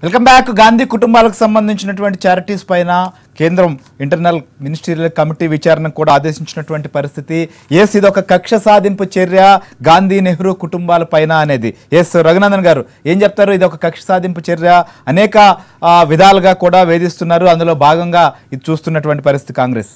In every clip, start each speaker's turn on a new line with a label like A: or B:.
A: Welcome back Gandhi కుటుంబాలకు సంబంధించినటువంటి charities పైన కేంద్రం ఇంటర్నల్ మినిస్టీరియల్ కమిటీ విచారణకు కూడా ఆదేశించినటువంటి పరిస్థితి ఎస్ ఇది ఒక కక్ష సాధింపు చర్య గాంధీ నెహ్రూ కుటుంబాల పైన అనేది ఎస్ రఘునందన్ గారు ఏం చెప్తారు ఇది ఒక కక్ష సాధింపు చర్య అనేక ఆ, విధాలుగా కూడా వేధిస్తున్నారు అందులో భాగంగా ఇది చూస్తున్నటువంటి పరిస్థితి కాంగ్రెస్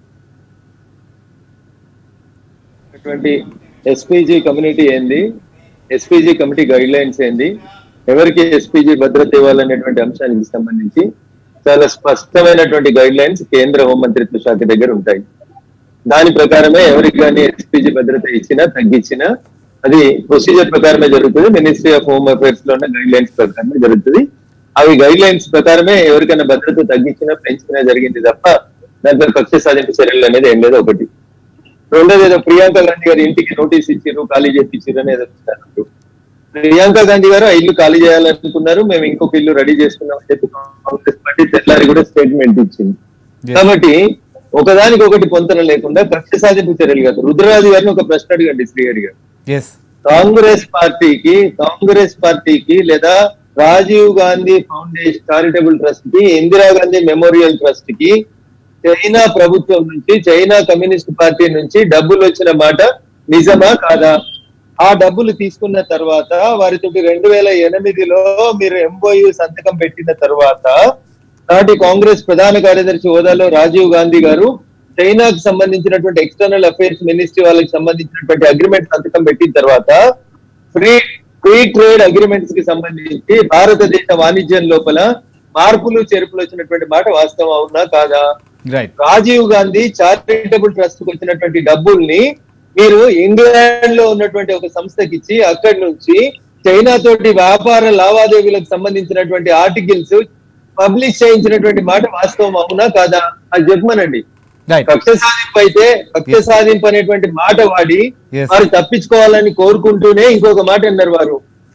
B: అటువంటి ఎస్పీజీ కమ్యూనిటీ ఏంది ఎస్పీజీ కమిటీ గైడ్ లైన్స్ ఏంది ఎవరికి ఎస్పీజీ భద్రత ఇవ్వాలనేటువంటి అంశానికి సంబంధించి చాలా స్పష్టమైనటువంటి గైడ్ లైన్స్ కేంద్ర హోంమంత్రిత్వ శాఖ దగ్గర ఉంటాయి దాని ప్రకారమే ఎవరికి కానీ ఎస్పీజీ భద్రత ఇచ్చినా తగ్గించినా అది ప్రొసీజర్ ప్రకారమే జరుగుతుంది మినిస్ట్రీ ఆఫ్ హోమ్ అఫైర్స్ లో ఉన్న గైడ్ లైన్స్ ప్రకారమే జరుగుతుంది అవి గైడ్ లైన్స్ ప్రకారమే ఎవరికైనా భద్రత తగ్గించినా పెంచినా జరిగింది తప్ప దాంట్లో కక్ష సాధింపు చర్యలు అనేది ఏం లేదు ఒకటి రెండోది ఏదో ప్రియాంక గాంధీ గారి ఇంటికి నోటీస్ ఇచ్చారు ఖాళీ చేయించారు అని ఏదో చెప్తున్నారు. ప్రియాంక గాంధీ గారు ఆ ఇల్లు ఖాళీ చేయాలనుకున్నారు మేము ఇంకొక ఇల్లు రెడీ చేసుకున్నాం అని చెప్పి కాంగ్రెస్ పార్టీ తెల్లారి కూడా స్టేట్మెంట్ ఇచ్చింది
A: Yes.
B: కాబట్టి ఒకదానికి ఒకటి పొంతన లేకుండా కక్ష సాధింపు చర్యలు కాదు రుద్రరాజు గారిని ఒక ప్రశ్న అడిగండి శ్రీహరి గారు
A: ఎస్
B: కాంగ్రెస్ పార్టీకి కాంగ్రెస్ పార్టీకి లేదా Rajiv Gandhi foundation charitable trust కి ఇందిరాగాంధీ మెమోరియల్ ట్రస్ట్ కి చైనా ప్రభుత్వం నుంచి చైనా కమ్యూనిస్ట్ పార్టీ నుంచి డబ్బులు వచ్చిన మాట నిజమా కాదా ఆ డబ్బులు తీసుకున్న తర్వాత వారితోటి రెండు వేల ఎనిమిదిలో మీరు ఎంఓయు సంతకం పెట్టిన తర్వాత నాటి కాంగ్రెస్ ప్రధాన కార్యదర్శి హోదాలో రాజీవ్ గాంధీ గారు చైనాకు సంబంధించినటువంటి ఎక్స్టర్నల్ అఫైర్స్ మినిస్ట్రీ వాళ్ళకి సంబంధించినటువంటి అగ్రిమెంట్ సంతకం పెట్టిన తర్వాత ఫ్రీ ఫ్రీ ట్రేడ్ అగ్రిమెంట్స్ కి సంబంధించి భారతదేశ వాణిజ్యం లోపల మార్పులు చేర్పులు వచ్చినటువంటి మాట వాస్తవం అవునా కాదా
A: right
B: Rajiv Gandhi charitable trust కు వచ్చినటువంటి డబ్బుల్ని మీరు ఇంగ్లాండ్ లో ఉన్నటువంటి ఒక సంస్థకి ఇచ్చి అక్కడి నుంచి చైనా తోటి వ్యాపార లావాదేవీలకు సంబంధించినటువంటి ఆర్టికల్స్ పబ్లిష్ చేయించినటువంటి మాట వాస్తవం అవునా కాదా అది చెప్పమనండి
A: రైట్
B: కక్ష సాధింపు అయితే కక్ష సాధింపు అనేటువంటి మాట వాడి
A: Yes.
B: వారు తప్పించుకోవాలని కోరుకుంటూనే ఇంకొక మాట అన్నారు వారు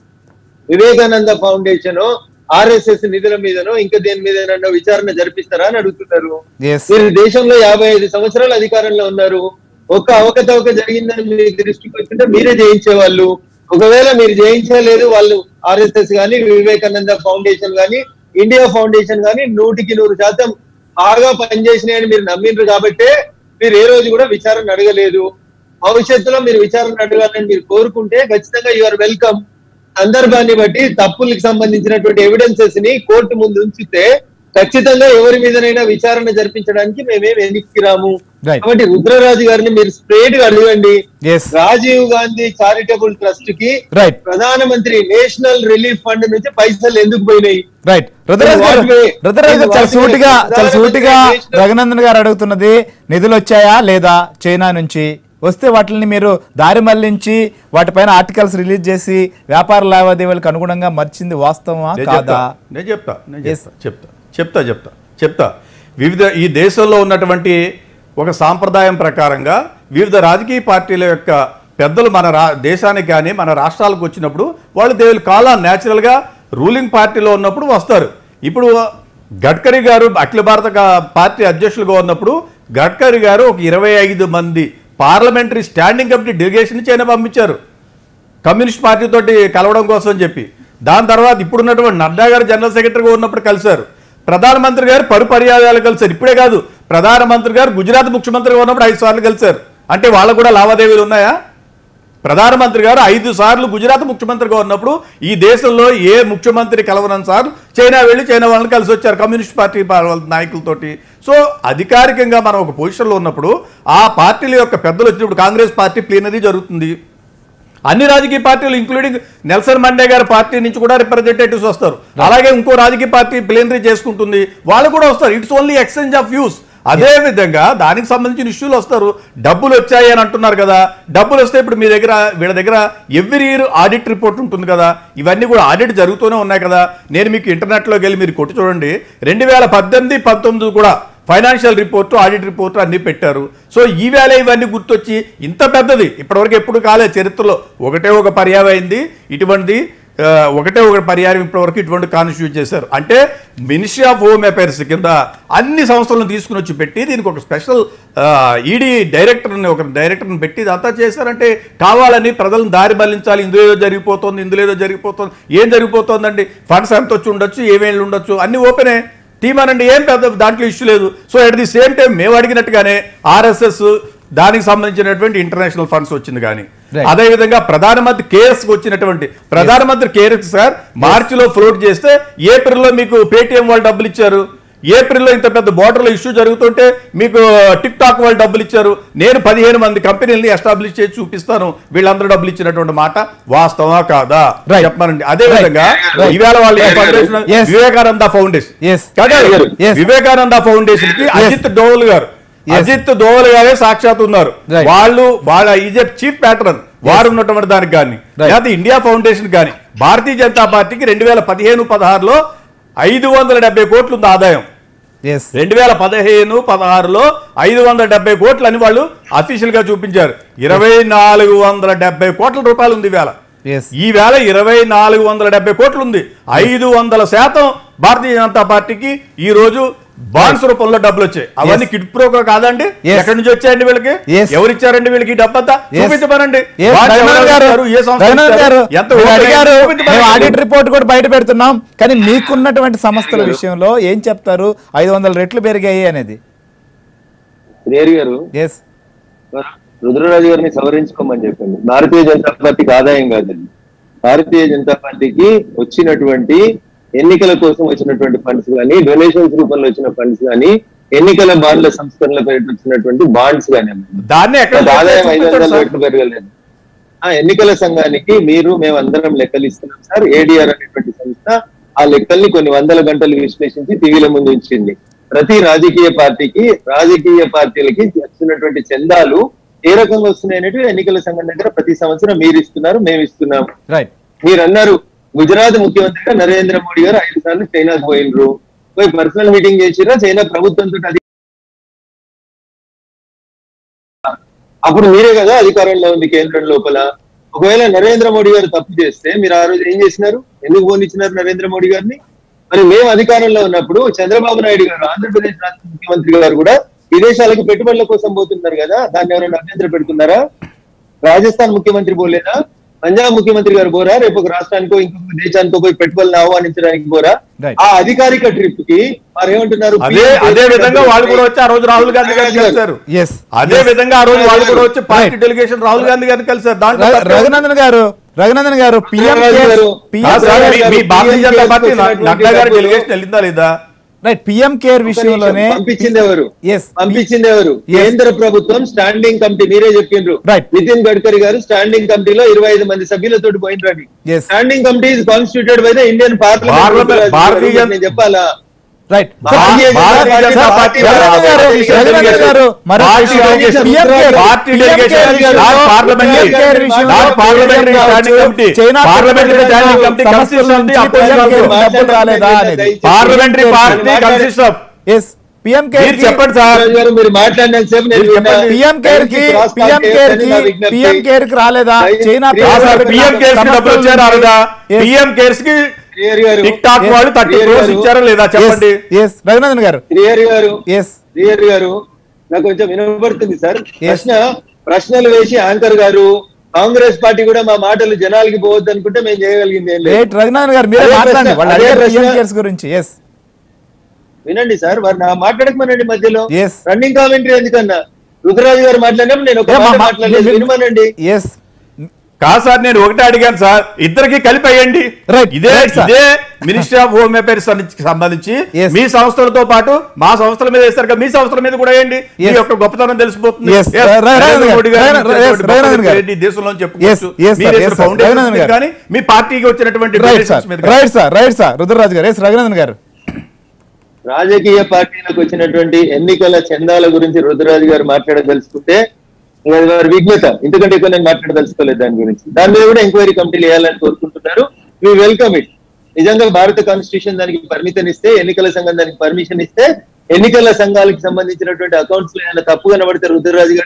B: వివేకానంద ఫౌండేషన్ ఆర్ఎస్ఎస్ నిధుల మీదనో ఇంకా దేని మీద విచారణ జరిపిస్తారా అని అడుగుతున్నారు
A: ఎస్
B: మీరు దేశంలో యాభై ఐదు సంవత్సరాలు అధికారంలో ఉన్నారు ఒక్క అవకతవక జరిగిందని మీ దృష్టికి వచ్చింటే మీరే జయించేవాళ్ళు ఒకవేళ మీరు జయించలేదు వాళ్ళు ఆర్ఎస్ఎస్ గాని వివేకానంద ఫౌండేషన్ గాని ఇండియా ఫౌండేషన్ గాని నూటికి నూరు శాతం బాగా పనిచేసినాయని మీరు నమ్మిండ్రు కాబట్టే మీరు ఏ రోజు కూడా విచారణ అడగలేదు భవిష్యత్తులో మీరు విచారణ అడగాలని మీరు కోరుకుంటే ఖచ్చితంగా యూఆర్ వెల్కమ్ సందర్భాన్ని బట్టి తప్పులకు సంబంధించినటువంటి ఎవిడెన్సెస్ ని కోర్టు ముందు ఉంచితే ఖచ్చితంగా ఎవరి మీదనైనా విచారణ జరిపించడానికి మేమేం వెనక్కి రాము
A: Right.
B: కాబట్టి రుద్రరాజు గారిని మీరు స్ట్రేట్ గా అడగండి
A: yes
B: Rajiv Gandhi charitable trust కి
A: రైట్
B: ప్రధానమంత్రి నేషనల్ రిలీఫ్ ఫండ్ నుంచి పైసలు ఎందుకు పోయినాయి
A: రైట్ రుద్రరాజ్ గారు
B: వాటిని-
A: రుద్రరాజ్ గారు చాలా
B: వాటిని
A: సూటిగా చాలా
B: ప్రధానమంత్రి
A: సూటిగా
B: నేషనల్-
A: రఘునందన్ గారు అడుగుతున్నది నిధులు వచ్చాయా లేదా చైనా నుంచి వస్తే వాటిని మీరు దారి మళ్లించి వాటిపైన ఆర్టికల్స్ రిలీజ్ చేసి వ్యాపార లావాదేవీలకు అనుగుణంగా మర్చింది వాస్తవమా
C: నేను
A: కాదా
C: చెప్తా నేను చెప్తా నేను
A: Yes.
C: చెప్తా చెప్తా చెప్తా చెప్తా చెప్తా వివిధ ఈ దేశంలో ఉన్నటువంటి ఒక సాంప్రదాయం ప్రకారంగా వివిధ రాజకీయ పార్టీల యొక్క పెద్దలు మన రా దేశానికి కానీ మన రాష్ట్రాలకు వచ్చినప్పుడు వాళ్ళు దే విల్ కాల్ ఆన్ న్యాచురల్గా రూలింగ్ పార్టీలో ఉన్నప్పుడు వస్తారు ఇప్పుడు గడ్కరీ గారు అఖిల భారత గా- పార్టీ అధ్యక్షులుగా ఉన్నప్పుడు గడ్కరీ గారు ఒక ఇరవై ఐదు మంది parliamentary standing committee delegation China పంపించారు కమ్యూనిస్ట్ పార్టీ తోటి కలవడం కోసం అని చెప్పి దాని తర్వాత ఇప్పుడున్నటువంటి నడ్డా గారు జనరల్ సెక్రటరీగా ఉన్నప్పుడు కలిశారు ప్రధానమంత్రి గారు పరు పర్యాయాలు కలిశారు ఇప్పుడే కాదు ప్రధానమంత్రి గారు గుజరాత్ ముఖ్యమంత్రిగా ఉన్నప్పుడు ఐదు సార్లు కలిశారు అంటే వాళ్ళకు కూడా లావాదేవీలు ఉన్నాయా ప్రధానమంత్రి గారు ఐదు సార్లు గుజరాత్ ముఖ్యమంత్రిగా ఉన్నప్పుడు ఈ దేశంలో ఏ ముఖ్యమంత్రి కలవనని సార్లు చైనా వెళ్ళి చైనా వాళ్ళని కలిసి వచ్చారు కమ్యూనిస్ట్ పార్టీ పా- వాళ్ళ నాయకులతోటి సో అధికారికంగా మనం ఒక పొజిషన్లో ఉన్నప్పుడు ఆ పార్టీల యొక్క పెద్దలు వచ్చినప్పుడు కాంగ్రెస్ పార్టీ ప్లీనరీ జరుగుతుంది అన్ని రాజకీయ పార్టీలు ఇంక్లూడింగ్ నెల్సన్ మండే గారి పార్టీ నుంచి కూడా రిప్రజెంటేటివ్స్ వస్తారు అలాగే ఇంకో రాజకీయ పార్టీ ప్లేనరీ చేసుకుంటుంది వాళ్ళు కూడా వస్తారు it's only exchange of views అదే విధంగా దానికి సంబంధించిన ఇష్యూలు వస్తారు డబ్బులు వచ్చాయి అని అంటున్నారు కదా డబ్బులు వస్తే ఇప్పుడు మీ దగ్గర వీళ్ళ దగ్గర ఎవ్రీ ఇయర్ ఆడిట్ రిపోర్ట్ ఉంటుంది కదా ఇవన్నీ కూడా ఆడిట్ జరుగుతూనే ఉన్నాయి కదా నేను మీకు ఇంటర్నెట్లోకి వెళ్ళి మీరు కొట్టి చూడండి రెండు వేల పద్దెనిమిది పంతొమ్మిది కూడా ఫైనాన్షియల్ రిపోర్టు ఆడిట్ రిపోర్టు అన్ని పెట్టారు సో ఈ వేళ ఇవన్నీ గుర్తొచ్చి ఇంత పెద్దది ఇప్పటివరకు ఎప్పుడు కాలే చరిత్రలో ఒకటే ఒక పర్యాయం అయింది ఇటువంటిది ఆ, ఒకటే ఒక పరిహారం ఇప్పటి వరకు ఇటువంటి కాన్స్టిట్యూట్ చేశారు అంటే మినిస్ట్రీ ఆఫ్ హోమ్ అఫైర్స్ కింద అన్ని సంస్థలను తీసుకుని వచ్చి పెట్టి దీనికి ఒక స్పెషల్ ఈడీ డైరెక్టర్ని ఒక డైరెక్టర్ని పెట్టి ఇదంతా చేశారంటే కావాలని ప్రజలను దారి మళ్లించాలి ఇందులో ఏదో జరిగిపోతుంది ఇందులో ఏదో జరిగిపోతుంది ఏం జరిగిపోతుందండి ఫండ్స్ ఎంత వచ్చి ఉండొచ్చు ఏమేళ్ళు ఉండొచ్చు అన్ని ఓపెనే తీమానండి ఏం పెద్ద దాంట్లో ఇష్యూ లేదు so at the same time మేము అడిగినట్టుగానే ఆర్ఎస్ఎస్ దానికి సంబంధించినటువంటి ఇంటర్నేషనల్ ఫండ్స్ వచ్చింది కానీ
A: Right.
C: అదే విధంగా ప్రధానమంత్రి కేర్స్ వచ్చినటువంటి ప్రధానమంత్రి కేర్స్ సార్ మార్చిలో ఫ్లోట్ చేస్తే ఏప్రిల్లో మీకు పేటిఎం వాళ్ళు డబ్బులు ఇచ్చారు ఏప్రిల్లో ఇంత పెద్ద బోర్డర్లో ఇష్యూ జరుగుతుంటే మీకు టిక్ టాక్ వాళ్ళు డబ్బులు ఇచ్చారు నేను పదిహేను మంది కంపెనీలని ఎస్టాబ్లిష్ చేసి చూపిస్తాను వీళ్ళందరూ డబ్బులు ఇచ్చినటువంటి మాట వాస్తవా కాదా
A: Right.
C: చెప్పమనండి అదే
A: Right.
C: విధంగా
A: Right.
C: ఈవేళ వాళ్ళ
B: Yes.
C: Foundation
A: Yes.
C: Vivekananda foundation
A: Yes.
C: కదా
A: Yes.
C: వివేకానంద ఫౌండేషన్ కి అజిత్ డోవల్ గారు
A: Yes.
C: అజిత్ డోవల్ గారే సాక్షాత్ ఉన్నారు
A: Right.
C: వాళ్ళు వాళ్ళ ఈజ్ చీఫ్ ప్యాటర్న్ వారు ఉన్నటువంటి దానికి కానీ
A: Right.
C: లేదా ఇండియా ఫౌండేషన్ కానీ భారతీయ జనతా పార్టీకి రెండు వేల పదిహేను పదహారులో ఐదు వందల డెబ్బై కోట్లు ఉంది ఆదాయం
A: ఎస్
C: రెండు వేల పదిహేను పదహారులో ఐదు వందల డెబ్బై కోట్లు అని వాళ్ళు అఫీషియల్ గా చూపించారు ఇరవై నాలుగు వందల డెబ్బై కోట్ల రూపాయలు ఉంది వేళ
A: ఎస్
C: ఈ వేళ ఇరవై నాలుగు వందల డెబ్బై కోట్లు ఉంది ఐదు వందల శాతం భారతీయ జనతా పార్టీకి ఈ రోజు బాండ్స్ రూపంలో డబ్బులు వచ్చాయి అవన్నీ కిడ్ ప్రోకో కాదండి
A: Yes.
C: ఎక్కడి నుంచి వచ్చాయండి వీళ్ళకి
A: Yes.
C: ఎవరు ఇచ్చారండి వీళ్ళకి ఈ డబ్బంతా
A: Yes.
C: చూపించమనండి
A: Yes,
C: Bonds
A: రఘునాథ్
C: ఎవరు
A: గారు,
C: ఇచ్చారు? ఏ సంస్థ
A: రఘునాథ్
C: ఇచ్చారు?
A: గారు,
C: ఎంత
A: మీరు
C: ఓపెన్
A: అడిగారు
C: అయింది? చూపించమనండి.
A: మేము ఆడిట్ రిపోర్ట్ కూడా బయట పెడుతున్నాం కానీ మీకున్నటువంటి సంస్థల విషయంలో ఏం చెప్తారు ఐదు వందల రెట్లు పెరిగాయి అనేది
B: శ్రేయర్ గారు
A: ఎస్
B: రుద్రరాజు గారిని సవరించుకోమని చెప్పండి భారతీయ జనతా పార్టీకి ఆదాయం కాదండి భారతీయ జనతా పార్టీకి వచ్చినటువంటి ఎన్నికల కోసం వచ్చినటువంటి ఫండ్స్ కానీ డొనేషన్స్ రూపంలో వచ్చిన ఫండ్స్ కానీ ఎన్నికల బాండ్ల సంస్కరణల పేరిట వచ్చినటువంటి బాండ్స్ కానీ
C: దాన్ని ఎక్కడ
B: అది ఆదాయం ఐదు
C: చూపించండి
B: వందల
C: సార్.
B: రెట్లు పెరగలేదు ఆ ఎన్నికల సంఘానికి మీరు మేము అందరం లెక్కలు ఇస్తున్నాం సార్ ఏడిఆర్ అనేటువంటి సంస్థ ఆ లెక్కల్ని కొన్ని వందల గంటలు విశ్లేషించి టీవీల ముందు ఉంచింది ప్రతి రాజకీయ పార్టీకి రాజకీయ పార్టీలకి వచ్చినటువంటి చందాలు ఏ రకంగా వస్తున్నాయి అనేటివి ఎన్నికల సంఘం దగ్గర ప్రతి సంవత్సరం మీరు ఇస్తున్నారు మేము ఇస్తున్నాం
A: రైట్
B: మీరు అన్నారు గుజరాత్ ముఖ్యమంత్రిగా నరేంద్ర మోడీ గారు ఐదు సార్లు చైనాకు పోయినరు పోయి పర్సనల్ మీటింగ్ చేసిరా చైనా ప్రభుత్వంతో అది అప్పుడు మీరే కదా అధికారంలో ఉంది కేంద్రం లోపల ఒకవేళ నరేంద్ర మోడీ గారు తప్పు చేస్తే మీరు ఆ రోజు ఏం చేసినారు ఎందుకు పోనిచ్చినారు నరేంద్ర మోడీ గారిని మరి మేము అధికారంలో ఉన్నప్పుడు చంద్రబాబు నాయుడు గారు ఆంధ్రప్రదేశ్ రాష్ట్ర ముఖ్యమంత్రి గారు కూడా విదేశాలకు పెట్టుబడుల కోసం పోతున్నారు కదా దాన్ని ఎవరైనా అభ్యంతర పెడుతున్నారా రాజస్థాన్ ముఖ్యమంత్రి పోలేదా పంజాబ్ ముఖ్యమంత్రి గారు పోరా రేపు ఒక రాష్ట్రానికో ఇంకొక దేశానికో పోయి పెట్టుబడులను ఆహ్వానించడానికి పోరా
A: Right.
B: ఆ అధికారిక ట్రిప్ కి వారు ఏమంటున్నారు
C: అదే అదే విధంగా వాళ్ళు కూడా వచ్చి ఆ రోజు రాహుల్ గాంధీ గారిని కలిశారు
A: ఎస్
C: అదే విధంగా ఆ రోజు వాళ్ళు కూడా వచ్చి party
A: Right.
C: Delegation Rahul Gandhi గారిని కలిశారు దాంట్లో తప్పే ఉంది.
A: రఘునందన్ గారు రఘునందన్ గారు పిఎం
B: రఘునందన్ గారు,
C: కాదు సార్, మీ- మీ భారతీయ జనతా పార్టీ
B: వచ్చినటువంటి
C: నడ్డా గారి
B: డబ్బులు-
C: డెలిగేషన్ వెళ్ళిందా లేదా
A: రైట్ పిఎం కేర్ విషయంలోనే
B: పంపించింది ఎవరు
A: Yes.
B: పంపించింది ఎవరు
A: Yes.
B: కేంద్ర ప్రభుత్వం స్టాండింగ్ కమిటీ మీరే చెప్పిండ్రు
A: Right.
B: నితిన్ గడ్కరీ గారు స్టాండింగ్ కమిటీలో ఇరవై ఐదు మంది సభ్యులతో పోయినరండి
A: Yes.
B: Standing committee is constituted by the Indian
C: Parliament-
B: parliament
C: Bharatiya జన-
B: నేను చెప్పాలా
A: right
B: Bharatiya Janata
C: Bharatiya
B: party
C: Janata party
A: Raghunandan garu, Raghunandan garu, మరో
C: పార్టీ
A: విషయం.
C: Delegation,
A: PM care-
C: party
A: PM
C: delegation,
A: care విషయంలో-
C: నాట్ పార్లమెంటరీ,
A: PM కేర్ విషయంలో
C: not parliamentary
A: PM
C: standing committee,
A: China
C: parliamentary standing committee
A: సమస్యల
C: consist of the
A: నుంచి
C: opposition
A: PM care
C: group.
A: డబ్బులు రాలేదా అనేది
C: parliamentary party
B: మాట్లాడే-
C: consist of
A: yes PM care
C: మీరు చెప్పండి సార్
B: రాజు గారు మీరు మాట్లాడినంత సేపు నేను
C: మీరు చెప్పండి.
B: విన్నా.
A: పిఎం కేర్ కి
B: క్రాస్
A: పిఎం
B: టాక్
A: కేర్
B: చేయొద్దని
A: కి
B: నా విజ్ఞప్తి.
A: పిఎం కేర్ కి రాలేదా
B: దయ-
A: చైనా
B: దయ-
C: కాదు సార్, పిఎం కేర్స్ కి డబ్బులు వచ్చారా రాలేదా
A: Yes.
C: పిఎం కేర్స్ కి
B: Srihari garu
C: tik tok
A: Yes.
C: వాళ్ళు థర్టీ
B: Yes.
C: క్రోర్స్ ఇచ్చారా లేదా చెప్పండి
A: ఎస్ రఘునందన్ గారు
B: శ్రీహరి గారు
A: ఎస్
B: శ్రీహరి గారు నాకు కొంచెం వినపడుతుంది సార్ ప్రశ్న ప్రశ్నలు వేసి యాంకర్ గారు కాంగ్రెస్ పార్టీ కూడా మా మాటలు జనాలకి పోవద్దు అనుకుంటే మేము చేయగలిగింది ఏం లేదు
A: రేట్ రఘునందన్ గారు మీరే
B: అదే
A: మాట్లాడండి
B: ప్రశ్న,
A: వాళ్ళు
B: అదే
A: అడిగారు
B: ప్రశ్న.
A: పిఎం కేర్స్ గురించి ఎస్
B: వినండి సార్ వారు నా మాట్లాడకమనండి మధ్యలో
A: Yes.
B: రన్నింగ్ కామెంటరీ ఎందుకన్నా రుద్రరాజు గారు మాట్లాడినప్పుడు నేను ఒక మాట మాట్లాడలేదు వినమనండి
A: ఎస్
C: కాదు సార్ నేను ఒకటే అడిగాను సార్ ఇద్దరికి కలిపి అయ్యండి
A: Right,
C: ఇదే
A: right, sir.
C: ఇదే మినిస్ట్రీ ఆఫ్ హోమ్ అఫైర్స్ సంబంధించి
A: Yes.
C: మీ సంస్థలతో పాటు మా సంస్థల మీద వేస్తారు కదా, మీ సంస్థల మీద కూడా వేయండి మీ
A: Yes.
C: యొక్క గొప్పతనం తెలిసిపోతుంది
A: Yes.
C: Yes,
A: రా- రా-
C: నరేంద్ర
A: రాజు
C: మోడీ
A: గారు,
C: గారు
A: రా- రా-
C: చేసినటువంటి
A: yes, రాజు గారు.
C: గొప్ప ఈ దేశంలో చెప్పుకోవచ్చు
A: Yes, yes,
C: మీరు
A: sir,
C: చేసిన
A: yes, sir.
C: foundations
A: రాజు
C: మీద
A: గారు.
C: కానీ మీ పార్టీకి వచ్చినటువంటి
A: రైట్
C: donations
A: సార్
C: మీద కానీ.
A: Right sir right sir Rudraraju గారు ఎస్ రఘునందన్ గారు
B: రాజకీయ పార్టీలకు వచ్చినటువంటి ఎన్నికల చందాల గురించి రుద్రరాజు గారు మాట్లాడదలుచుకుంటే ఇంకా అది వారి విఘ్నత ఇంతకంటే ఎక్కువ నేను మాట్లాడదలుచుకోలేదు దాని గురించి దాని మీద కూడా ఎంక్వైరీ కమిటీలు వేయాలని కోరుకుంటున్నారు మీ వెల్కమ్ ఇట్ నిజంగా భారత కాన్స్టిట్యూషన్ దానికి పర్మిషన్ ఇస్తే ఎన్నికల సంఘం దానికి పర్మిషన్ ఇస్తే ఎన్నికల సంఘాలకు సంబంధించినటువంటి అకౌంట్స్ లో ఏమైనా తప్పు కనబడితే రుద్రరాజు గారికి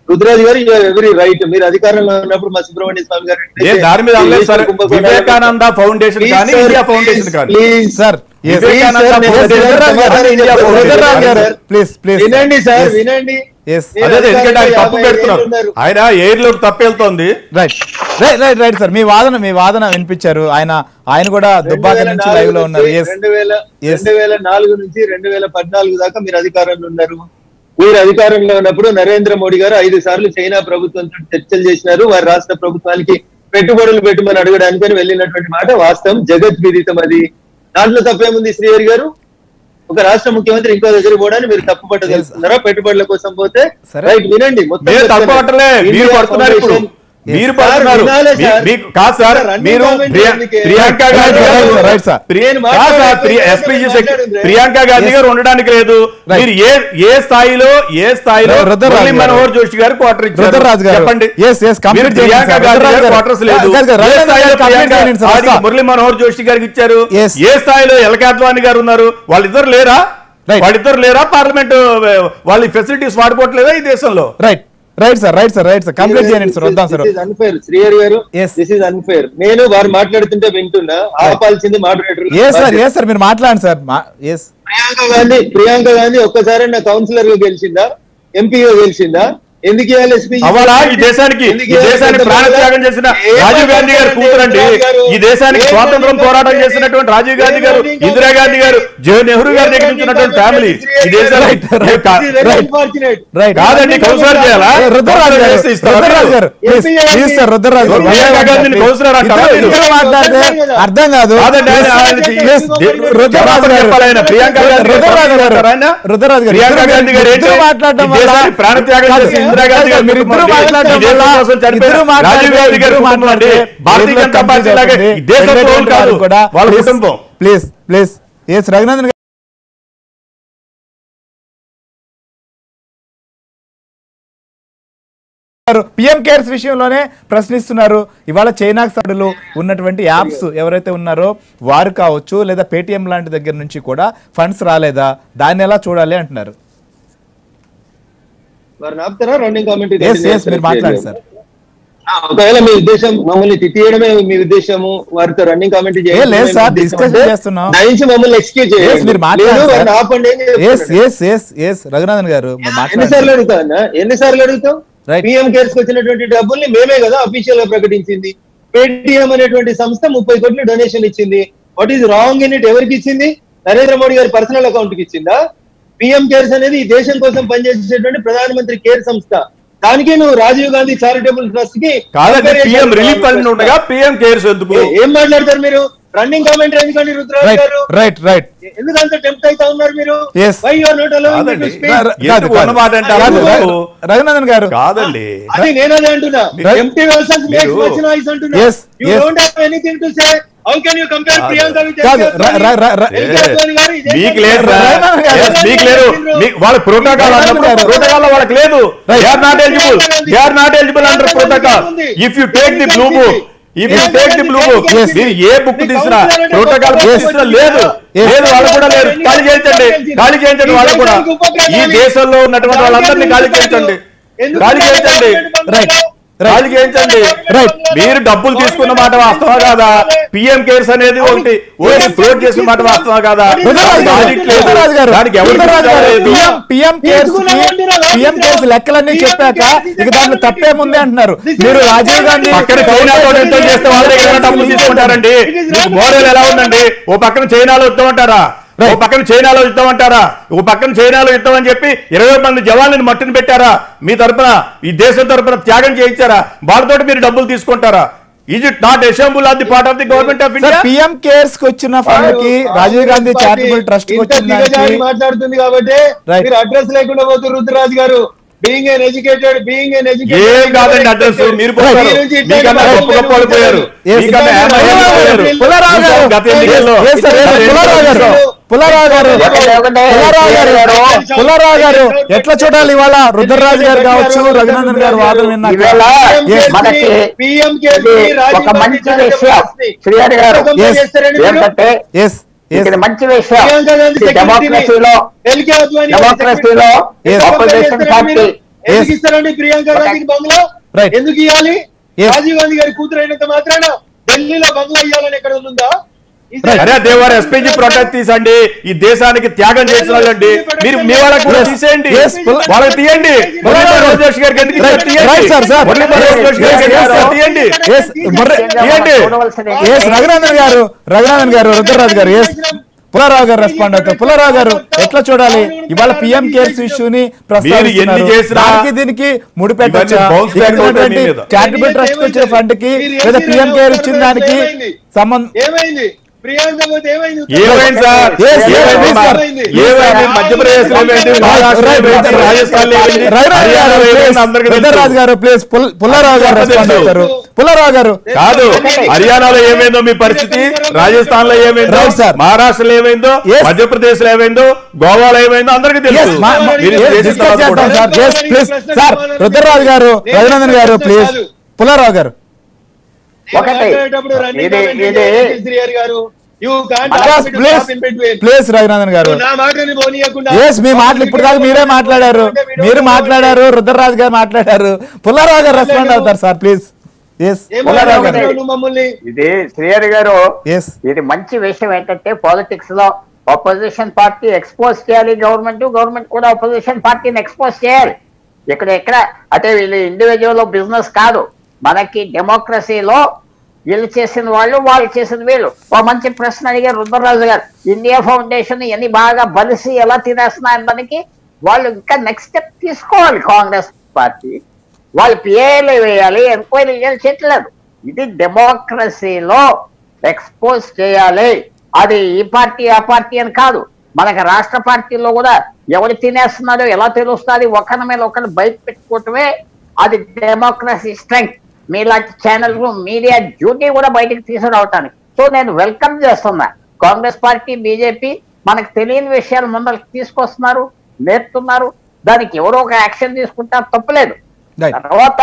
B: రుద్రాజు గారు ఎవరీ రైట్ మీరు అధికారంలో ఉన్నప్పుడు మా సుబ్రహ్మణ్య స్వామి గారు
C: ఏ దాని మీద అనలేదు సార్ వివేకానంద ఫౌండేషన్ కానీ ఇండియా ఫౌండేషన్ కానీ
B: please
A: sir yes.
C: Vivekananda
A: Yes,
C: foundation
A: Rudraraju గారు,
C: కానీ ఇండియా
A: రుద్రరాజు
C: ఫౌండేషన్
A: గారు,
C: కానీ.
A: ప్లీజ్ ప్లీజ్
B: వినండి సార్
A: Yes.
B: వినండి
A: Yes.
B: మీరు
C: అదే ఎందుకంటే ఆయన
B: అధికారంలో
C: తప్పు
B: యాభై
C: పెడుతున్నారు
B: ఏళ్ళు ఉన్నారు.
C: ఆయన ఎయిర్ లోకి తప్పు వెళ్తోంది
A: right right right right sir మీ వాదన మీ వాదన వినిపించారు ఆయన ఆయన కూడా దుబ్బాక నుంచి లైవ్ లో ఉన్నారు ఎస్
B: రెండు వేల
A: Yes.
B: రెండు వేల నాలుగు నుంచి రెండు వేల పద్నాలుగు దాకా మీరు అధికారంలో ఉన్నారు మీరు అధికారంలో ఉన్నప్పుడు నరేంద్ర మోడీ గారు ఐదు సార్లు చైనా ప్రభుత్వంతో చర్చలు చేసినారు వారి రాష్ట్ర ప్రభుత్వానికి పెట్టుబడులు పెట్టమని అడగడానికి వెళ్ళినటువంటి మాట వాస్తవం జగత్ విదితం అది దాంట్లో తప్పేముంది శ్రీహరి గారు ఒక రాష్ట్ర ముఖ్యమంత్రి ఇంకో దగ్గర పోవడానికి మీరు తప్పు పట్టదలుచుకున్నారా పెట్టుబడుల కోసం పోతే
A: సరే.
B: రైట్ వినండి మొత్తం
C: మీరు
B: చెప్తాను.
C: తప్పు పట్టలే మీరు
B: ఇండియా
C: పడుతున్నారు ఇప్పుడు
B: ఫౌండేషన్
C: మీరు
B: సార్,
C: పడుతున్నారు
B: వినాలే
C: మీ-
B: సార్.
C: మీకు కాదు సార్
B: సార్, అన్ని
C: మీరు
B: కామెంట్లు
C: ప్రియ-
B: ఎందుకే?
C: ప్రియాంక
A: రైట్,
C: గాంధీ
A: రైట్,
C: గారు-
A: రైట్, సార్.
C: ప్రియ-
B: నేను
C: కాదు సార్,
B: మాట్లాడేది
C: ప్రియ-
B: నేను
C: SPG
B: మాట్లాడేది.
C: ప్రియాంక గాంధీ
A: Yes.
C: గారు ఉండడానికి లేదు
A: Right.
C: మీరు ఏ ఏ స్థాయిలో ఏ స్థాయిలో
A: రుద్రరాజు
C: మురళీ
A: గారు.
C: మనోహర్ జోషి గారు క్వార్టర్ ఇచ్చారు
A: రుద్రరాజు గారు.
C: చెప్పండి
A: Yes, yes, complete
C: మీరు
A: చేయండి
C: ప్రియాంక
A: సార్.
C: గాంధీ
A: రుద్రరాజు
C: గారు
A: గారు.
C: క్వార్టర్స్ లేదు
A: కాదు, కాదు,
C: ఏ
A: రుద్రరాజు
C: స్థాయిలో
A: గారు complete
C: ప్రియాంక
A: చేయండి సార్.
C: ఆడికి మురళీ మనోహర్ జోషి గారికి ఇచ్చారు
A: Yes.
C: ఏ స్థాయిలో ఎలకాద్వాని గారు ఉన్నారు వాళ్ళిద్దరు లేరా
A: Right.
C: వాళ్ళిద్దరు లేరా పార్లమెంట్ వాళ్ళ ఫెసిలిటీస్ వాడుకోవట్లేదా ఈ దేశంలో
A: right right sir right sir right sir complete చేయండి సార్ వద్దాం సార్
B: అన్ఫేర్ శ్రీహరి గారు
A: Yes.
B: దిస్ ఇస్ అన్ఫేర్ నేను వారు మాట్లాడుతుంటే వింటున్నా ఆపాల్సింది మాట్లాడరు
A: ఏ సార్ ఏ సార్ మీరు మాట్లాడండి సార్ ఎస్
B: ప్రియాంక గాంధీ ప్రియాంక గాంధీ ఒక్కసారి నా కౌన్సిలర్ గా గెలిచిందా ఎంపీగా గెలిచిందా ఎందుకు ఇవ్వాలి SPG?
C: అవ్వాలా ఈ దేశానికి
B: ఎందుకు
C: ఈ
B: ఇవ్వాలి?
C: దేశానికి ప్రాణత్యాగం చేసిన
B: ఏం
C: రాజీవ్ గాంధీ గారు
B: మాట్లాడండి,
C: కూతురండి
B: రాజు గారు?
C: ఈ దేశానికి
B: ఏం
C: స్వాతంత్రం
B: మాట్లాడండి?
C: పోరాటం చేసినటువంటి రాజీవ్ గాంధీ గారు
B: ఏం మాట్లాడండి?
C: ఇందిరాగాంధీ గారు జవహర్ నెహ్రూ గారి దగ్గర నుంచి ఉన్నటువంటి ఫ్యామిలీ ఈ దేశానికి
A: Right, right,
C: కా-
B: This is very
A: Right.
B: unfortunate.
A: Right
C: కాదండి కౌన్సిలర్ చేయాలా
A: రుద్రరాజు గారు
C: చేస్తే ఇస్తారా?
A: రుద్రరాజు గారు ప్లీజ్ ప్లీజ్ సార్ రుద్రరాజు గారు
C: ప్రియాంక గాంధీని కౌన్సిలర్ అంటారా
A: ఇద్దరు-
C: మీరు?
A: ఇద్దరు మాట్లాడితే అర్థం కాదు
C: కాదండి, ఆయన- ఆయన
A: Please,
C: దే-
A: రుద్రరాజు గారు
C: చెప్పాలి ఆయన. ప్రియాంక గాంధీ గారు
A: రుద్రరాజు గారు
C: అంటారా ఆయన?
A: రుద్రరాజు గారు
C: ప్రియాంక
A: ఇద్దరు-
C: గాంధీ గారు ఏంటి?
A: ఇద్దరు మాట్లాడడం
C: ఈ దేశానికి
A: వల్ల
C: ప్రాణత్యాగం
A: కాదు,
C: చేసి ఇందిరాగాంధీ గారు
A: మీరు ఇద్దరు
C: కుటుంబం అండి.
A: మాట్లాడడం
C: ఈ దేశం
A: వల్ల
C: కోసం చనిపోయిన
A: ఇద్దరు మాట్లాడితే
C: రాజీవ్ గాంధీ గారి
A: ఇద్దరు
C: కుటుంబం అండి.
A: మాట్లాడితే
C: భారతీయ
A: ఏదో
C: జనతా
A: confuse
C: పార్టీ లాగే
A: అవుతుంది.
C: ఈ దేశంలో
A: వెంకటరెడ్డి
C: కాదు.
A: గారు కూడా
C: వాళ్ళ
A: ప్లీజ్,
C: కుటుంబం.
A: ప్లీజ్ ప్లీజ్ ఎస్ రఘునందన్ గారు పిఎం కేర్స్ విషయంలోనే ప్రశ్నిస్తున్నారు ఇవాళ చైనా సభ్యులు ఉన్నటువంటి యాప్స్ ఎవరైతే ఉన్నారో వారు కావచ్చు లేదా పేటిఎం లాంటి దగ్గర నుంచి కూడా ఫండ్స్ రాలేదా దాన్ని ఎలా చూడాలి అంటున్నారు
B: వారిని ఆపుతారా రన్నింగ్ కామెంట్
A: ఎస్ ఎస్ మీరు మాట్లాడండి సార్
B: ఒకవేళ మీ ఉద్దేశం మమ్మల్ని తిట్టియడమే మీ ఉద్దేశము వారితో రన్నింగ్ కామెంట్
A: ఏ, లేదు సార్, discussion చేస్తున్నాం.
B: దయించి మమ్మల్ని ఎక్స్క్యూజ్
A: ఎస్
B: చేయండి
A: మీరు మాట్లాడండి
B: లేదు,
A: సార్.
B: వారిని ఆపండి అని
A: ఎస్
B: చెప్తున్నాను.
A: ఎస్ ఎస్ ఎస్ రఘునందన్ గారు మీరు
B: ఎన్నిసార్లు
A: మాట్లాడండి
B: అడుగుతా అన్న ఎన్నిసార్లు అడుగుతాం
A: Right.
B: పిఎం కేర్స్ కి వచ్చినటువంటి డబ్బుల్ని మేమే కదా అఫీషియల్ గా ప్రకటించింది పేటిఎం అనేటువంటి సంస్థ ముప్పై కోట్లు డొనేషన్ ఇచ్చింది what is wrong in it ఎవరికి ఇచ్చింది నరేంద్ర మోడీ గారి పర్సనల్ అకౌంట్ కి ఇచ్చిందా పిఎం కేర్స్ అనేది ఈ దేశం కోసం పనిచేసేటువంటి ప్రధానమంత్రి కేర్ సంస్థ దానికి నువ్వు రాజీవ్ గాంధీ చారిటబుల్ ట్రస్ట్ కి
C: కాదండి
B: compare
C: పిఎం
B: చేస్తావు
C: రిలీఫ్ ఫండ్ ఉండగా పిఎం కేర్స్ ఎందుకు
B: ఏ- ఏం మాట్లాడతారు మీరు రన్నింగ్ కామెంట్ ఎందుకండి రుద్రరాజ్
A: రైట్
B: గారు
A: రైట్ రైట్
B: ఎందుకంత టెంప్ట్ అవుతా ఉన్నారు మీరు
A: Yes.
B: Why your not allowing
C: కాదండి.
B: టు స్పీక్
A: కాదు,
C: ఎందుకు
A: కాదు.
C: ఉన్నమాట అంటే
A: కాదు,
C: అలా
A: రఘునందన్ గారు
C: కాదండి
B: అది నేను అదే అంటున్నా
A: Right.
B: ఎంటీ వర్సెస్ మేక్స్
C: మీరు-
B: మచ్ నాయిస్ అంటున్నా
A: Yes,
B: you
A: yes.
B: Don't have anything to say how can you compare
C: కాదు.
B: ప్రియాంక విత్
A: కాదు, ర- ర- ర- ర-
C: మీకు లేదు సార్.
A: రైట్
C: Yes, మీకు లేదు మీ- వాళ్ళ ప్రోటోకాల్ అన్నప్పుడు
A: రైట్
C: ప్రోటోకాల్ వాళ్ళకి లేదు దే
A: రైట్.
C: Are not eligible they are not eligible under protocol if you take the blue book if you take the blue book
A: Yes.
C: మీరు ఏ బుక్ తీసినా ప్రోటోకాల్ బుక్
A: Yes.
C: తీసినా లేదు
A: Yes.
C: లేదు వాళ్ళు కూడా లేరు ఖాళీ చేయించండి ఖాళీ చేయించండి వాళ్ళు కూడా ఈ దేశంలో ఉన్నటువంటి వాళ్ళందరినీ ఖాళీ చేయించండి ఖాళీ చేయించండి
A: రైట్
C: ఖాళీ చేయించండి
A: రైట్
C: మీరు డబ్బులు తీసుకున్న మాట వాస్తవా కాదా పిఎం కేర్స్ అనేది ఒకటి ఒకటి ఫ్లోట్ చేసిన మాట వాస్తవా కాదా
A: రుద్రరాజు గారు,
C: దానికి లేదు.
A: రుద్రరాజు గారు,
C: దానికి ఎవరు
A: రుద్రరాజు గారు,
C: లేదు.
A: పిఎం పిఎం కేర్స్ కి పిఎం కేర్స్ లెక్కలన్నీ చెప్పాక ఇక దాంట్లో తప్పేముంది అంటున్నారు మీరు రాజీవ్ గాంధీ
C: పక్కన చైనాతో యుద్ధం చేస్తే వాళ్ళ దగ్గర ఏమైనా డబ్బులు తీసుకుంటారండి మీకు మోడల్ ఎలా ఉందండి ఓ పక్కన చైనాలో యుద్ధం అంటారా ఓ పక్కన చైనాలో యుద్ధం అంటారా ఓ పక్కన చైనాలో యుద్ధం అని చెప్పి ఇరవై మంది జవాన్లను మట్టిని పెట్టారా మీ తరపున ఈ దేశం తరపున త్యాగం చేయించారా వాళ్ళతోటి మీరు డబ్బులు తీసుకుంటారా is it not assemble of the part of the government of
A: sir
C: India
A: PM cares కి వచ్చిన ఫండ్ కి రాజీవ్ గాంధీ చారిటబుల్ ట్రస్ట్ కి
B: ఇంత
A: వచ్చిన
B: దిగజారి
A: దానికి
B: మాట్లాడుతుంది కాబట్టి
A: Right.
B: మీరు అడ్రస్ లేకుండా పోతున్నారు రుద్రరాజ్ గారు being an educated being an
C: ఏం కాదండి అడ్రస్ మీరు పోయారు మీకన్నా గొప్ప గొప్ప వాళ్ళు పోయారు
A: Yes.
C: మీకన్నా ఏమైనా పోయారు
A: పుల్లారావు గారు
C: గత ఎన్నికల్లో
A: Yes, sir, yes, sir. Pullarao గారు పుల్లారావు గారు పుల్లారావు గారు పుల్లారావు గారు ఎట్లా చూడాలి ఇవాళ రుద్రరాజు గారు కావచ్చు రఘునందన్ గారు వాదన విన్నాక
D: ఇవాళ
A: Yes.
D: మనకి
B: పిఎం
D: ఇది ఒక మంచి విషయం శ్రీహరి గారు
A: Yes.
D: ఏంటంటే
A: ఎస్
D: ఇది మంచి విషయం
B: ప్రియాంక గాంధీ
D: ఈ డెమోక్రసీలో డెమోక్రసీలో
A: Yes.
D: ఆపోజిషన్ పార్టీ
B: ఎందుకు
A: Yes.
B: ఇస్తారండి ప్రియాంక గాంధీకి బంగ్లా
A: Right.
B: ఎందుకు ఇవ్వాలి
A: Yes.
B: రాజీవ్ గాంధీ గారి కూతురు అయినంత మాత్రాన ఢిల్లీలో బంగ్లా ఇవ్వాలని ఎక్కడ ఉందా ఈసారి-
C: అరే దేవారు ఎస్పీజీ ప్రొటెక్ట్ తీసండి ఈ దేశానికి త్యాగం చేసిన వాళ్ళండి మీరు మీ వాళ్ళకి కూడా
A: Yes.
C: తీసేయండి
A: Yes.
C: వాళ్ళకి తీయండి మురళీ మనోహర్ జోషి గారికి ఎందుకు ఇచ్చారు?
A: Right.
C: తీయండి.
A: Right, sir, sir.
C: Murali Manohar Joshi గారికి
A: Yes, yes,
C: ఎందుకు ఇచ్చారు?
A: sir.
C: తీయండి
A: Yes, ముర్రె-
C: తీయండి.
A: ఎస్ రఘునందన్ గారు రఘునందన్ గారు రుద్రరాజు గారు ఎస్ పుల్లారావు గారు రెస్పాండ్ అవుతారు పుల్లారావు గారు ఎట్లా చూడాలి ఇవాళ పిఎం కేర్స్ ఇష్యూని ప్రస్తావిస్తున్నారు
C: ఎన్ని చేసినా
A: దానికి దీనికి ముడిపెట్టచ్చా
C: ఇవన్నీ bounce back అవుతాయి మీ మీద.
A: చారిటబుల్ ట్రస్ట్ వచ్చిన ఫండ్ కి లేదా పిఎం కేర్ ఇచ్చిన దానికి సంబంధం
B: ఏమైంది ప్రియాంక పోతే ఏమైంది
C: ఏమైంది సార్
A: Yes, yes,
C: ఏమైంది
A: yes,
C: సార్?
A: sir.
C: ఏమైంది మధ్యప్రదేశ్ లో ఏమైంది మహారాష్ట్రలో ఏమైంది రాజస్థాన్ లో ఏమైంది హర్యానాలో ఏమైంది అందరికీ
A: రుద్రరాజు
C: తెలుసు.
A: గారు ప్లీజ్ పుల్లారావు గారు రెస్పాండ్
C: తెలుసు.
A: అవుతారు పుల్లారావు గారు
C: కాదు హర్యానాలో ఏమైందో మీ పరిస్థితి రాజస్థాన్ లో ఏమైందో
A: Right, sir.
C: మహారాష్ట్రలో ఏమైందో
A: Yes.
C: మధ్యప్రదేశ్ లో ఏమైందో గోవాలో ఏమైందో అందరికీ
A: Yes,
C: తెలుసు
A: మా- మా-
C: మీరు
A: yes,
C: చేసిన
A: discuss
C: తర్వాత
A: చేద్దాం
C: కూడా.
A: Sir Yes, please. Sir Rudraraju గారు రఘునందన్ గారు ప్లీజ్ పుల్లారావు గారు
D: ఒకటి.
B: మాట్లాడేటప్పుడు running
D: ఇది-
B: comment
D: ఇది-
B: చేయండి, శ్రీహరి గారు You can't
A: Yes,
B: ask me to
A: please.
B: stop in between.
A: Please Raghunandan గారు
B: నా మాటని పోనీయకుండా
A: ఎస్ మీ మాటలు ఇప్పుడు దాకా మీరే మాట్లాడారు మీరు మాట్లాడారు రుద్రరాజు గారు మాట్లాడారు పుల్లారావు గారు రెస్పాండ్ అవుతారు సార్ ప్లీజ్ ఎస్
B: ఏం
A: పుల్లారావు గారు
B: మాట్లాడుతున్నావు నువ్వు మమ్మల్ని
D: ఇది శ్రీహరి గారు
A: ఎస్
D: ఇది మంచి విషయం ఏంటంటే పాలిటిక్స్ లో అపోజిషన్ పార్టీ ఎక్స్పోజ్ చేయాలి గవర్నమెంట్ గవర్నమెంట్ కూడా అపోజిషన్ పార్టీని ఎక్స్పోజ్ చేయాలి ఇక్కడ ఎక్కడ అంటే వీళ్ళు ఇండివిజువల్ బిజినెస్ కాదు మనకి డెమోక్రసీలో వీళ్ళు చేసిన వాళ్ళు వాళ్ళు చేసిన వీళ్ళు ఓ మంచి ప్రశ్న అడిగారు రుద్రరాజు గారు ఇండియా ఫౌండేషన్ ఎన్ని బాగా బలిసి ఎలా తినేస్తున్నాయని దానికి వాళ్ళు ఇంకా నెక్స్ట్ స్టెప్ తీసుకోవాలి కాంగ్రెస్ పార్టీ వాళ్ళు పిఏలు వేయాలి ఎంక్వైరీ చేయాలి చేయట్లేదు ఇది డెమోక్రసీలో ఎక్స్పోజ్ చేయాలి అది ఈ పార్టీ ఆ పార్టీ అని కాదు మనకి రాష్ట్ర పార్టీలో కూడా ఎవరు తినేస్తున్నారో ఎలా తెలుస్తుంది ఒకరి మీద ఒకరిని బయట పెట్టుకోవటమే అది డెమోక్రసీ స్ట్రెంగ్త్ మీలాంటి ఛానల్ మీడియా డ్యూటీ కూడా బయటకు తీసుకురావటానికి సో నేను వెల్కమ్ చేస్తున్నా కాంగ్రెస్ పార్టీ బీజేపీ మనకు తెలియని విషయాలు ముందరికి తీసుకొస్తున్నారు నేర్పుతున్నారు దానికి ఎవరో ఒక యాక్షన్ తీసుకుంటారు తప్పులేదు
A: Right.
D: తర్వాత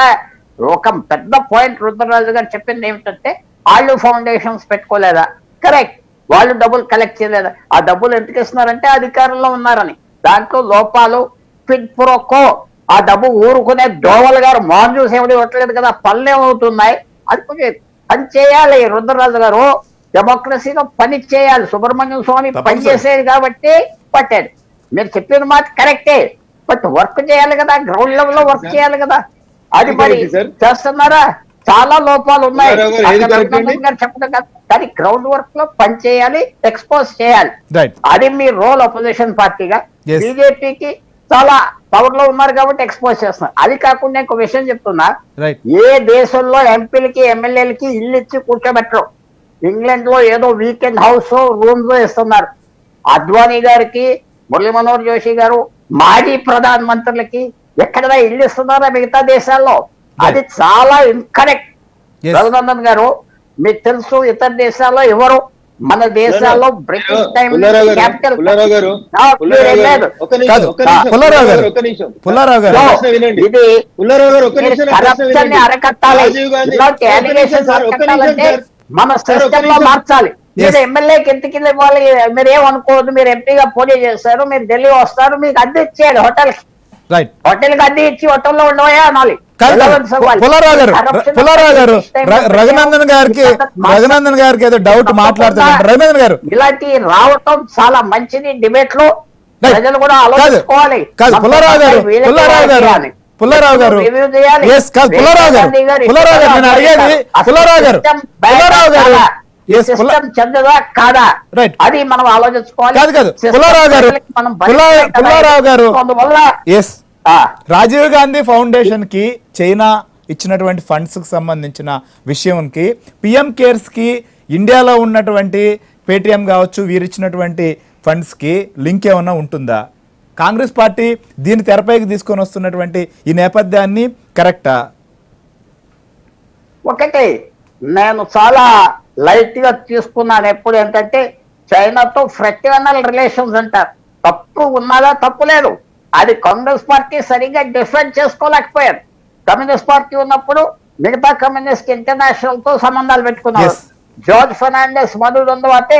D: ఒక పెద్ద పాయింట్ రుద్రరాజు గారు చెప్పింది ఏమిటంటే వాళ్ళు ఫౌండేషన్స్ పెట్టుకోలేదా కరెక్ట్ వాళ్ళు డబ్బులు కలెక్ట్ చేయలేదా ఆ డబ్బులు ఎందుకు ఇస్తున్నారంటే అధికారంలో ఉన్నారని దాంట్లో లోపాలు ఫిడ్ ప్రోకో ఆ డబ్బు ఊరుకునే దోవలు గారు మాంజూస్ ఏమిటి ఇవ్వట్లేదు కదా పనులు ఏమవుతున్నాయి అది కొంచెం పని చేయాలి రుద్రరాజు గారు డెమోక్రసీలో పని చేయాలి సుబ్రహ్మణ్యం స్వామి
C: తప్పదు
D: పని
C: సార్.
D: చేసేది కాబట్టి పట్టాడు మీరు చెప్పిన మాట కరెక్టే బట్ వర్క్ చేయాలి కదా గ్రౌండ్ లెవెల్ లో వర్క్ చేయాలి కదా అది మరి
B: Correct, sir.
D: చేస్తున్నారా చాలా లోపాలు ఉన్నాయి
B: రామారావు గారు, ఏది
D: అక్కడ
B: correct అండి?
D: రఘునందన్ గారు చెప్పడం కాదు కానీ గ్రౌండ్ వర్క్ లో పని చేయాలి ఎక్స్పోజ్ చేయాలి
A: రైట్
D: అది మీ రోల్ అపోజిషన్ పార్టీగా
A: Yes.
D: బీజేపీకి చాలా పవర్ లో ఉన్నారు కాబట్టి ఎక్స్పోజ్ చేస్తున్నారు అది కాకుండా ఇంకో విషయం చెప్తున్నా
A: రైట్
D: ఏ దేశంలో ఎంపీలకి ఎమ్మెల్యేలకి ఇల్లు ఇచ్చి కూర్చోబెట్టరు ఇంగ్లాండ్ లో ఏదో వీకెండ్ హౌస్ రూమ్స్ ఇస్తున్నారు అద్వానీ గారికి మురళీ మనోహర్ జోషి గారు మాజీ ప్రధాన మంత్రులకి ఎక్కడైనా ఇల్లు ఇస్తున్నారా మిగతా దేశాల్లో అది చాలా ఇన్కరెక్ట్
A: Yes.
D: రఘునందన్ గారు మీకు తెలుసు ఇతర దేశాల్లో ఎవరు మన దేశాల్లో బ్రిటిష్ టైం
B: పుల్లారావు గారు,
D: క్యాపిటల్
B: పుల్లారావు గారు, పుల్లారావు గారు, ఒక్క నిమిషం,
A: కాదు,
B: ఒక్క నిమిషం,
A: పుల్లారావు గారు.
B: ఒక్క నిమిషం.
A: పుల్లారావు గారు
B: నా ప్రశ్న వినండి.
D: ఇది
B: పుల్లారావు గారు, ఒక్క
D: మీరు
B: నిమిషం నా ప్రశ్న
D: corruption ని
B: వినండి.
D: అరకట్టాలి
B: రాజీవ్ గాంధీ,
D: ఇలాంటి
B: ఒక్క నిమిషం
D: allegations
B: సార్, ఒక్క నిమిషం
D: అరకట్టాలంటే
B: సార్.
D: మన
B: సార్, ఒక్క
D: సిస్టమ్ లో
B: నిమిషం.
D: మార్చాలి మీరు
A: Yes.
D: ఎమ్మెల్యేకి ఎంత కింద ఇవ్వాలి మీరు ఏమనుకోవద్దు మీరు ఎంపీగా పోటీ చేస్తారు మీరు ఢిల్లీ వస్తారు మీకు అద్దె ఇచ్చేయాలి హోటల్
A: రైట్
D: హోటల్ కి అద్దె ఇచ్చి హోటల్లో ఉండవయా అనాలి
A: కాదు కాదు.
D: Relevance అవ్వాలి.
A: పుల్లారావు గారు
D: Corruption
A: పుల్లారావు గారు
D: British time
A: ర-
D: లో
A: రఘునందన్ గారికి
D: మాట్లాడ-
A: రఘునందన్ గారికి ఏదో డౌట్ మాట్లాడుతున్నారు రఘునందన్ గారు
D: ఇలాంటి రావటం చాలా మంచిది డిబేట్ లో
A: Right.
D: ప్రజలు కూడా
A: కాదు
D: ఆలోచించుకోవాలి
A: కాదు
D: మన
A: పుల్లారావు గారు
D: వీళ్ళకి
A: పుల్లారావు గారు
D: చేయాలి.
A: పుల్లారావు గారు
D: Review చేయాలి.
A: ఎస్ కాదు పుల్లారావు గారు
D: గాంధీ గారు
A: పుల్లారావు గారు నేను అడిగేది
D: అసలు
A: పుల్లారావు గారు
D: system bad
A: పుల్లారావు గారు
D: కాదా? ఈ
A: ఎస్ పుల్ల
D: system చెడ్డదా కాదా
A: Right.
D: అది మనం ఆలోచించుకోవాలి
A: కాదు, కాదు.
D: System
A: పుల్లారావు గారు,
D: ప్రజలకి మనం
A: పుల్లా-
D: భరించలేం కదా.
A: పుల్లారావు గారు.
D: అందువల్ల
A: ఎస్
D: ఆ,
A: రాజీవ్ గాంధీ ఫౌండేషన్ కి చైనా ఇచ్చినటువంటి ఫండ్స్ కి సంబంధించిన విషయంకి పిఎం కేర్స్ కి ఇండియాలో ఉన్నటువంటి పేటిఎం కావచ్చు వీరిచ్చినటువంటి ఫండ్స్ కి లింక్ ఏమన్నా ఉంటుందా కాంగ్రెస్ పార్టీ దీన్ని తెరపైకి తీసుకొని వస్తున్నటువంటి ఈ నేపథ్యాన్ని కరెక్టా
D: ఒకటి నేను చాలా లైట్ గా తీసుకున్నాను ఎప్పుడు ఏంటంటే చైనాతో ఫ్రెక్టివనల్ రిలేషన్స్ అంటారు తప్పు ఉన్నదా తప్పు లేదు అది కాంగ్రెస్ పార్టీ సరిగ్గా డిఫెండ్ చేసుకోలేకపోయారు కమ్యూనిస్ట్ పార్టీ ఉన్నప్పుడు మిగతా కమ్యూనిస్ట్ ఇంటర్నేషనల్ తో సంబంధాలు పెట్టుకున్నారు
A: Yes.
D: జార్జ్ ఫెర్నాండెస్ మొదలు అంటే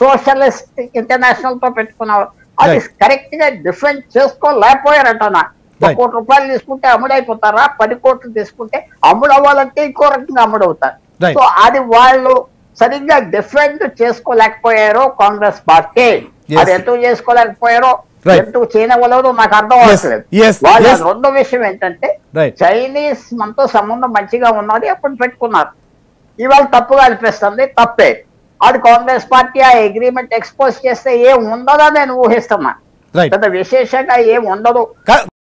D: సోషలిస్ట్ ఇంటర్నేషనల్ తో పెట్టుకున్నారు అది
A: Right.
D: కరెక్ట్ గా డిఫెండ్ చేసుకోలేకపోయారంట ఒక
A: Right.
D: కోటి రూపాయలు తీసుకుంటే అమ్ముడైపోతారా పది కోట్లు తీసుకుంటే అమ్ముడు అవ్వాలంటే ఇంకో రకంగా అమ్ముడవుతారు
A: Right.
D: సో అది వాళ్ళు సరిగ్గా డిఫెండ్ చేసుకోలేకపోయారో కాంగ్రెస్ పార్టీ
A: Yes.
D: అది ఎందుకు చేసుకోలేకపోయారో
A: Right.
D: ఎందుకు చేయనవ్వలేదో నాకు అర్థం
A: Yes.
D: అవట్లేదు
A: Yes.
D: వాళ్ళ
A: Yes.
D: రెండో విషయం ఏంటంటే
A: Right.
D: చైనీస్ మనతో సంబంధం మంచిగా ఉన్నది అప్పుడు పెట్టుకున్నారు ఇవాళ తప్పుగా అనిపిస్తుంది తప్పే అది కాంగ్రెస్ పార్టీ ఆ అగ్రిమెంట్ ఎక్స్పోజ్ చేస్తే ఏం ఉండదో నేను ఊహిస్తున్నా
A: రైట్
D: పెద్ద విశేషంగా ఏం ఉండదు
A: కా-